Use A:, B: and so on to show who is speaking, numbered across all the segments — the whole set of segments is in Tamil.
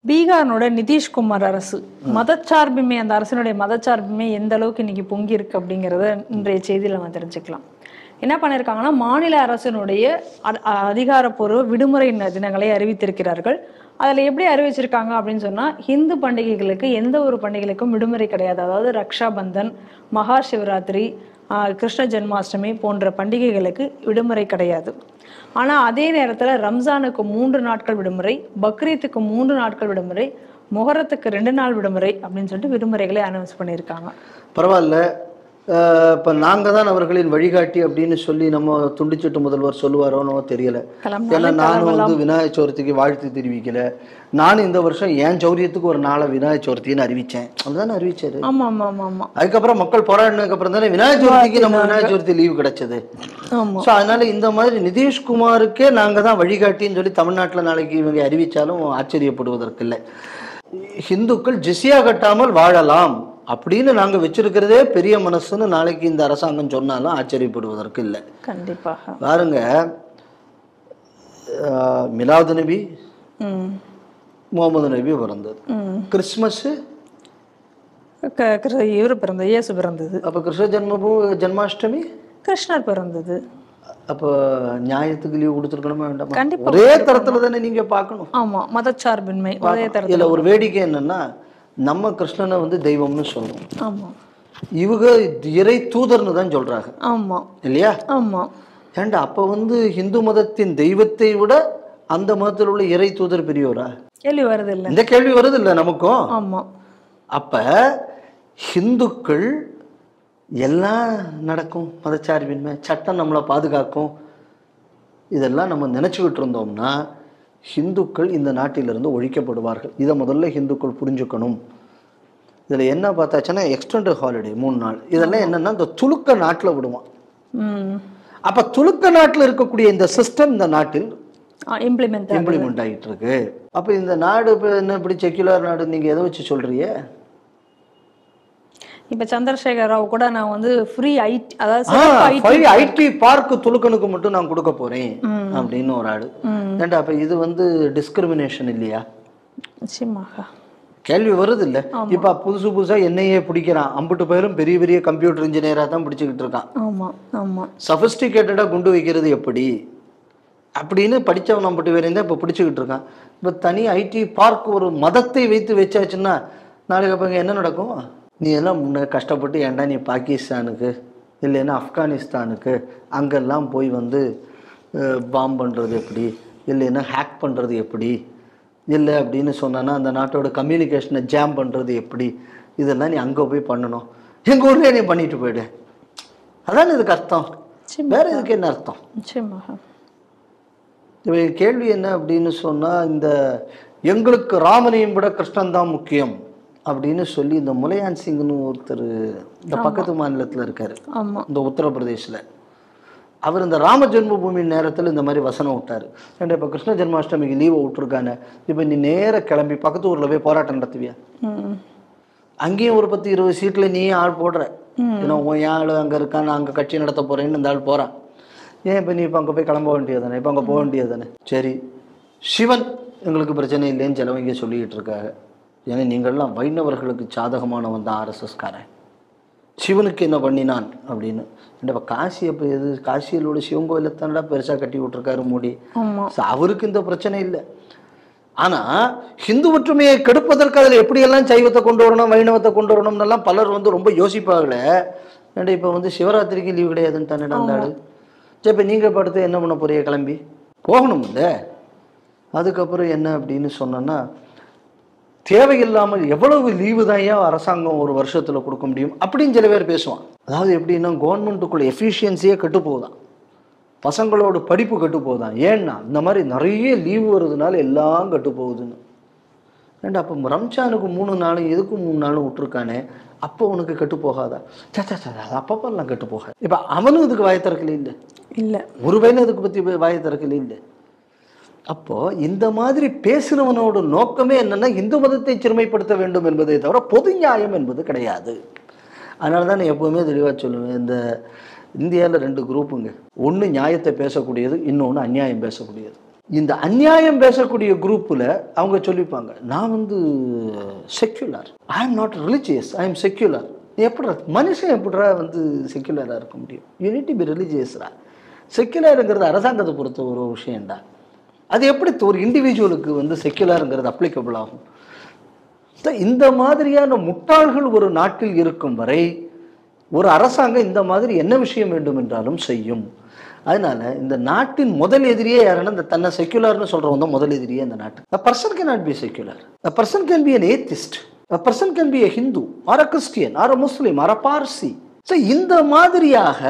A: பீகார்னோட நிதிஷ்குமார் அரசு மதச்சார்பின்மை அந்த அரசினுடைய மதச்சார்பின்மை எந்த அளவுக்கு இன்னைக்கு பொங்கி இருக்கு அப்படிங்கறத இன்றைய செய்தியில நம்ம தெரிஞ்சுக்கலாம் என்ன பண்ணியிருக்காங்கன்னா மாநில அரசினுடைய அ- அ- அதிகாரப்பூர்வ விடுமுறை ந- தினங்களை அறிவித்திருக்கிறார்கள் அதில் எப்படி அறிவிச்சிருக்காங்க அப்படின்னு சொன்னால் ஹிந்து பண்டிகைகளுக்கு எந்த ஒரு பண்டிகைகளுக்கும் விடுமுறை கிடையாது அதாவது ரக்ஷா பந்தன் மகா சிவராத்திரி ஆஹ், கிருஷ்ண ஜென்மாஷ்டமி போன்ற பண்டிகைகளுக்கு விடுமுறை கிடையாது ஆனால் அதே நேரத்தில் ரம்ஜானுக்கு மூன்று நாட்கள் விடுமுறை பக்ரீத்துக்கு மூன்று நாட்கள் விடுமுறை முகரத்துக்கு ரெண்டு நாள் விடுமுறை அப்படின்னு சொல்லிட்டு விடுமுறைகளை அனௌன்ஸ் பண்ணியிருக்காங்க
B: பரவாயில்ல அஹ், இப்ப நாங்க தான் அவர்களின் வழிகாட்டி அப்படின்னு சொல்லி நம்ம துண்டிச்சிட்டு முதல்வர் சொல்லுவாரோனோ தெரியல ஏன்னா
A: கிளம்பினாலும்
B: நானும் வந்து விநாயகர் சதுர்த்திக்கு வாழ்த்து தெரிவிக்கல நானும் இந்த வருஷம் என் சௌரியத்துக்கு ஒரு நாளை விநாயகர் சதுர்த்தின்னு அறிவிச்சேன் அதுதானே அறிவிச்சாரு
A: ஆமா ஆமா ஆமா ஆமா
B: அதுக்கப்புறம் மக்கள் போராடினதுக்கு அப்புறம் தானே விநாயகர் சதுர்த்திக்கு நம்ம விநாயகர் சதுர்த்தி லீவு கிடைச்சது
A: ஆமா
B: ஸோ அதனால இந்த மாதிரி நிதிஷ்குமாருக்கே நாங்க தான் வழிகாட்டின்னு சொல்லி தமிழ்நாட்டுல நாளைக்கு இவங்க அறிவிச்சாலும் ஆச்சரியப்படுவதற்கு இல்லை ஹிந்துக்கள் ஜிஸ்யா கட்டாமல் வாழலாம் அப்படின்னு நாங்க வச்சிருக்கிறதே பெரிய மனசுன்னு நாளைக்கு இந்த அரசாங்கம் சொன்னாலும் ஆச்சரியப்படுவதற்கு இல்லை
A: கண்டிப்பாக
B: பாருங்க அஹ், மிலாது நபி
A: ம்
B: முகமது நபி பிறந்தது
A: ம்
B: கிறிஸ்மஸ்
A: க- கிரு- இவரு பிறந்தது இயேசு பிறந்தது
B: அப்ப கிருஷ்ண ஜென்மபூ ஜென்மாஷ்டமி
A: கிருஷ்ணர் பிறந்தது
B: அப்போ நியாயத்துக்கு லீவ் கொடுத்துருக்கணுமா வேண்டாமா
A: கண்டிப்பா
B: ஒரே தரத்துல தானே நீங்க பார்க்கணும்
A: ஆமா மதச்சார்பின்மை ஒரே தரத்தில்
B: இதுல ஒரு வேடிக்கை என்னன்னா நம்ம கிருஷ்ணனை வந்து தெய்வம்னு சொல்றோம்
A: ஆமா
B: இவங்க இறை தூதர்னு தான் சொல்றாங்க
A: ஆமா
B: இல்லையா
A: ஆமா
B: ஏண்டா அப்ப வந்து இந்து மதத்தின் தெய்வத்தை விட அந்த மதத்தில் உள்ள இறை தூதர் பெரியவரா
A: கேள்வி வருது இல்ல
B: இந்த கேள்வி வருது இல்ல நமக்கும்
A: ஆமா
B: அப்ப ஹிந்துக்கள் எல்லாம் நடக்கும் மதச்சார்பின்மை சட்டம் நம்மளை பாதுகாக்கும் இதெல்லாம் நம்ம நினச்சிக்கிட்டு இருந்தோம்னா ஹிந்துக்கள் இந்த நாட்டிலிருந்து ஒழிக்கப்படுவார்கள் இதை முதல்ல ஹிந்துக்கள் புரிஞ்சுக்கணும் இதில் என்ன பார்த்தாச்சுன்னா எக்ஸ்டெண்டட் ஹாலிடே மூணு நாள் இதெல்லாம் என்னன்னா இந்த துலுக்க நாட்டில் விடுவான்
A: ம்
B: அப்போ துலுக்க நாட்டில் இருக்கக்கூடிய இந்த சிஸ்டம் இந்த நாட்டில்
A: இம்ப்ளிமெண்ட்
B: இம்ப்ளிமெண்ட் ஆகிட்டு இருக்கு அப்போ இந்த நாடு இப்போ என்ன இப்படி செக்யுலர் நாடு நீங்கள் எதை வச்சு சொல்றீங்க
A: இப்ப சந்திரசேகர் ராவ் கூட நான் வந்து ஃப்ரீ ஐடி அதாவது சிறப்பு ஐடி
B: ஐடி பார்க் துலுக்கனுக்கு மட்டும் நான் கொடுக்க போறேன் அப்படின்னு ஒரு ஆளு ஏன்டா அப்ப இது வந்து டிஸ்கிரிமினேஷன் இல்லையா
A: நிச்சயமாக
B: கேள்வி வருது இல்ல இப்ப புதுசு புதுசா என்னையே பிடிக்கிறான் அம்புட்டு பேரும் பெரிய பெரிய கம்ப்யூட்டர் இன்ஜினியரா தான் பிடிச்சிக்கிட்டு இருக்கான்
A: ஆமா ஆமா
B: சஃபிஸ்டிகேட்டடா குண்டு வைக்கிறது எப்படி அப்படின்னு படிச்சவன் அம்புட்டு பேரையும் தான் இப்போ பிடிச்சிக்கிட்டு இருக்கான் இப்போ தனி ஐடி பார்க் ஒரு மதத்தை வைத்து வச்சாச்சுன்னா நாளைக்கு அப்போ இங்க என்ன நடக்கும் நீ எல்லாம் முன்ன கஷ்டப்பட்டு ஏன்டா நீ பாகிஸ்தானுக்கு இல்லைன்னா ஆப்கானிஸ்தானுக்கு அங்கெல்லாம் போய் வந்து பாம் பண்ணுறது எப்படி இல்லைன்னா ஹேக் பண்ணுறது எப்படி இல்லை அப்படின்னு சொன்னான்னா அந்த நாட்டோட கம்யூனிகேஷனை ஜாம் பண்ணுறது எப்படி இதெல்லாம் நீ அங்கே போய் பண்ணணும் எங்கள் ஊர்லேயே நீ பண்ணிட்டு போயிடு அதான் இதுக்கு அர்த்தம்
A: நிச்சயமா
B: வேற இதுக்கு என்ன அர்த்தம்
A: நிச்சயமாக
B: இப்போ கேள்வி என்ன அப்படின்னு சொன்னா இந்த எங்களுக்கு ராமனையும் விட கிருஷ்ணன் தான் முக்கியம் அப்படின்னு சொல்லி இந்த முலையான் சிங்னு ஒருத்தர் இந்த பக்கத்து மாநிலத்துல இருக்காரு
A: ஆமா
B: இந்த உத்தரப்பிரதேசில் அவர் இந்த ராம ஜென்மபூமி நேரத்தில் இந்த மாதிரி வசனம் விட்டார் ஏன்டா இப்போ கிருஷ்ண ஜென்மாஷ்டமிக்கு லீவை விட்டுருக்கானே இப்போ நீ நேரா கிளம்பி பக்கத்து ஊரில் போய் போராட்டம் நடத்துவியா
A: ம்
B: அங்கேயும் ஒரு பத்து இருபது சீட்டில் நீ ஆள் போடுற ஏன்னா உன் ஆள் அங்கே இருக்கான் நான் அங்கே கட்சி நடத்த போகிறேன்னு இந்த ஆள் போகிறான் ஏன் இப்போ நீ இப்போ அங்கே போய் கிளம்ப வேண்டியது தானே இப்போ அங்கே போக வேண்டியது தானே சரி சிவன் எங்களுக்கு பிரச்சனை இல்லைன்னு சிலவங்க சொல்லிக்கிட்டு இருக்காங்க ஏன்னா நீங்கள்லாம் வைணவர்களுக்கு சாதகமானவன் தான் ஆர்எஸ்எஸ்காரன் சிவனுக்கு என்ன பண்ணினான் அப்படின்னு இப்போ காசி அப்போ எது காசியிலோட சிவன் கோயிலை தானடா பெருசாக கட்டி விட்டுருக்காரு மோடி
A: ஆமா
B: So, அவருக்கு இந்த பிரச்சனை இல்லை ஆனா ஹிந்து ஒற்றுமையை கெடுப்பதற்கு அதில் எப்படியெல்லாம் சைவத்தை கொண்டு வரணும் வைணவத்தை கொண்டு வரணும்னெல்லாம் பலர் வந்து ரொம்ப யோசிப்பாங்களே ஏன்டா இப்போ வந்து சிவராத்திரிக்கு லீவு கிடையாதுன்னு தானே அந்த ஆளு சரி இப்போ நீங்கள் படுத்து என்ன பண்ண போறீங்க கிளம்பி போகணும் இல்லை அதுக்கப்புறம் என்ன அப்படின்னு சொன்னோன்னா தேவையில்லாமல் எவ்வளவு லீவு தான் ஏன் அரசாங்கம் ஒரு வருஷத்துல கொடுக்க முடியும் அப்படின்னு சில பேர் பேசுவான் அதாவது எப்படின்னா கவர்மெண்ட்டுக்குள்ள எஃபிஷியன்சியே கெட்டு போகுதான் பசங்களோட படிப்பு கெட்டு போகுதான் ஏன்னா இந்த மாதிரி நிறைய லீவு வருதுனால எல்லாம் கெட்டு போகுதுன்னு ஏண்டா அப்போ ரம்ஜானுக்கு மூணு நாளும் எதுக்கு மூணு நாளும் விட்டுருக்கானே அப்போ உனக்கு கெட்டு போகாதா சே சே, சே, அது அப்பப்பெல்லாம் கெட்டு போகாது இப்போ அவனும் இதுக்கு வாய் திறக்கல இல்லை
A: இல்ல
B: ஒரு பையனும் இதுக்கு பற்றி வாய் திறக்கல இல்லை அப்போ இந்த மாதிரி பேசுனவனோட நோக்கமே என்னன்னா இந்து மதத்தை சிறுமைப்படுத்த வேண்டும் என்பதை தவிர பொது நியாயம் என்பது கிடையாது அதனால தான் நான் எப்பவுமே தெளிவாக சொல்லுவேன் இந்த இந்தியாவில் ரெண்டு குரூப்புங்க ஒன்று நியாயத்தை பேசக்கூடியது இன்னொன்று அநியாயம் பேசக்கூடியது இந்த அநியாயம் பேசக்கூடிய குரூப்பில் அவங்க சொல்லிப்பாங்க நான் வந்து secular I am not religious I am secular எப்படி மனுஷன் எப்படிடா வந்து செக்யுலராக இருக்க முடியும் யூனிட்டி பி ரிலிஜியஸ்ரா செக்யுலருங்கிறது அரசாங்கத்தை பொறுத்த ஒரு விஷயம்டா அது எப்படி ஒரு இண்டிவிஜுவலுக்கு வந்து செக்யுலருங்கிறது அப்ளிகபிள் ஆகும் த- இந்த மாதிரியான முட்டாள்கள் ஒரு நாட்டில் இருக்கும் வரை ஒரு அரசாங்கம் இந்த மாதிரி என்ன விஷயம் வேண்டும் என்றாலும் செய்யும் அதனால இந்த நாட்டின் முதல் எதிரியே யாருன்னா இந்த தன்னை செக்யுலர்னு சொல்றவங்க தான் முதல் எதிரியே இந்த நாட்டு a person cannot be secular a person can be an atheist a person can be a hindu or a christian or a muslim or a parsi so இந்த மாதிரியாக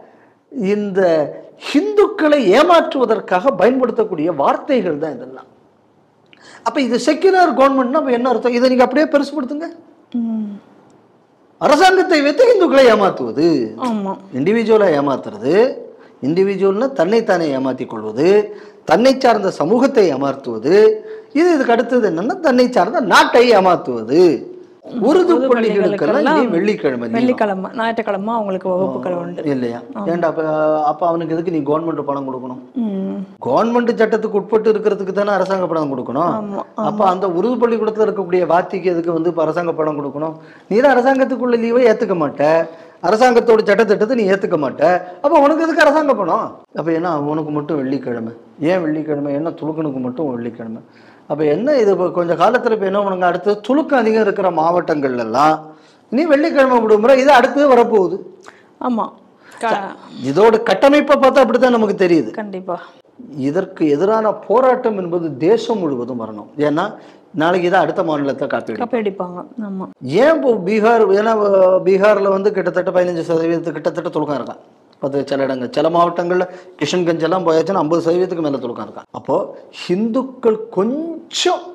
B: இந்த ஹிந்துக்களை ஏமாற்றுவதற்காக பயன்படுத்தக்கூடிய வார்த்தைகள் தான் இதெல்லாம் அப்ப இது செக்யுலர் கவர்மெண்ட்னா அப்ப என்ன அர்த்தம் இதை நீங்க அப்படியே பெருசுபடுத்துங்க
A: ம்.
B: அரசாங்கத்தை வைத்து இந்துக்களை ஏமாத்துவது
A: ஆமா
B: இண்டிவிஜுவலா ஏமாத்துறது இண்டிவிஜுவல்னா தன்னைத்தானே ஏமாத்திக் கொள்வது தன்னை சார்ந்த சமூகத்தை ஏமாற்றுவது இது இதுக்கு அடுத்தது என்னன்னா தன்னை சார்ந்த நாட்டை ஏமாத்துவது உருது பள்ளிகளுக்கெல்லாம் இனி வெள்ளிக்கிழமை leave.
A: வெள்ளிக்கிழமை ஞாயிற்றுக்கிழமை அவங்களுக்கு வகுப்புகள் உண்டு
B: இல்லையா ஏன்டா அப்ப அப்ப அவனுக்கு எதுக்கு நீ கவர்மெண்ட் பணம் கொடுக்கணும்
A: ம்.
B: கவர்மெண்ட் சட்டத்துக்கு உட்பட்டு இருக்கிறதுக்கு தானே அரசாங்க பணம் கொடுக்கணும்
A: ஆமா
B: அப்ப அந்த உருது பள்ளிக்கூடத்துல இருக்கக்கூடிய வாத்திக்கு எதுக்கு வந்து இப்ப அரசாங்க பணம் கொடுக்கணும் நீ தான் அரசாங்கத்துக்குள்ள லீவை ஏத்துக்க மாட்ட அரசாங்கத்தோட சட்டத்திட்டத்தை நீ ஏத்துக்க மாட்ட அப்ப உனக்கு எதுக்கு அரசாங்க பணம் அப்ப என்ன உனக்கு மட்டும் வெள்ளிக்கிழமை ஏன் வெள்ளிக்கிழமை என்ன துலுக்கனுக்கு மட்டும் வெள்ளிக்கிழமை அப்ப என்ன இது இப்ப கொஞ்ச காலத்துல இப்ப என்ன பண்ணுங்க அடுத்து துலுக்கம் அதிகம் இருக்கிற மாவட்டங்கள்ல எல்லாம் நீ வெள்ளிக்கிழமை விடுமுறை இது அடுத்து வரப்போகுது
A: ஆமா க-
B: இதோட கட்டமைப்பை பார்த்தா அப்படித்தான் நமக்கு தெரியுது
A: கண்டிப்பா
B: இதற்கு எதிரான போராட்டம் என்பது தேசம் முழுவதும் வரணும் ஏன்னா நாளைக்கு இதை அடுத்த மாநிலத்தை காப்பீடு
A: கப்படிப்பாங்க ஆமா
B: ஏன் இப்போ பீகார் ஏன்னா அஹ், பீகார்ல வந்து கிட்டத்தட்ட பதினஞ்சு சதவீதத்துக்கு கிட்டத்தட்ட துலுக்கம் இருக்கான் பத்து சில இடங்கள் சில மாவட்டங்கள்ல கிஷன்கஞ்ச் எல்லாம் போயாச்சுன்னா ஐம்பது சதவீதத்துக்கு மேல துலுக்கம் இருக்கான் அப்போ ஹிந்துக்கள் கொஞ்சம்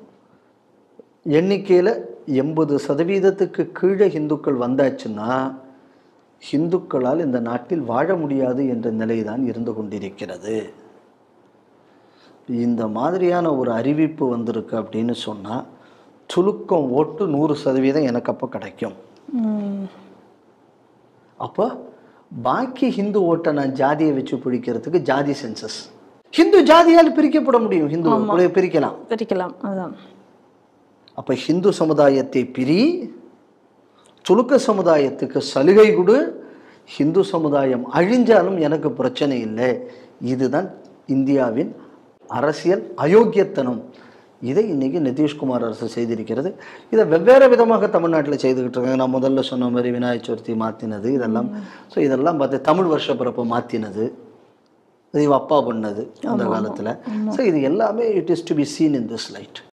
B: எண்ணிக்கையில எண்பது சதவீதத்துக்கு கீழே ஹிந்துக்கள் வந்தாச்சுன்னா ஹிந்துக்களால் இந்த நாட்டில் வாழ முடியாது என்ற நிலைதான் இருந்து கொண்டிருக்கிறது இந்த மாதிரியான ஒரு அறிவிப்பு வந்திருக்கு அப்படின்னு சொன்னா சுலுக்கம் ஓட்டு நூறு சதவீதம் எனக்கு அப்போ கிடைக்கும்
A: ம்.
B: அப்போ பாக்கி ஹிந்து ஓட்டை நான் ஜாதியை வச்சு பிடிக்கிறதுக்கு ஜாதி சென்சஸ் ஹிந்து ஜாதியால் பிரிக்கப்பட முடியும் ஹிந்து பிரிக்கலாம்
A: பிரிக்கலாம் அதான்
B: அப்ப ஹிந்து சமுதாயத்தை பிரி துலுக்க சமுதாயத்துக்கு சலுகை கொடு ஹிந்து சமுதாயம் அழிஞ்சாலும் எனக்கு பிரச்சனை இல்லை இதுதான் இந்தியாவின் அரசியல் அயோக்கியத்தனம் இதை இன்னைக்கு நிதிஷ்குமார் அரசு செய்திருக்கிறது இதை வெவ்வேறு விதமாக தமிழ்நாட்டில் செய்துக்கிட்டு இருக்காங்க நான் முதல்ல சொன்ன மாதிரி விநாயகர் சதுர்த்தி மாற்றினது இதெல்லாம் ஸோ இதெல்லாம் பார்த்து தமிழ் வருஷ பிறப்பை மாற்றினது இது இவ அப்பா பண்ணது அந்த காலத்தில் ஸோ இது எல்லாமே it is to be seen in this light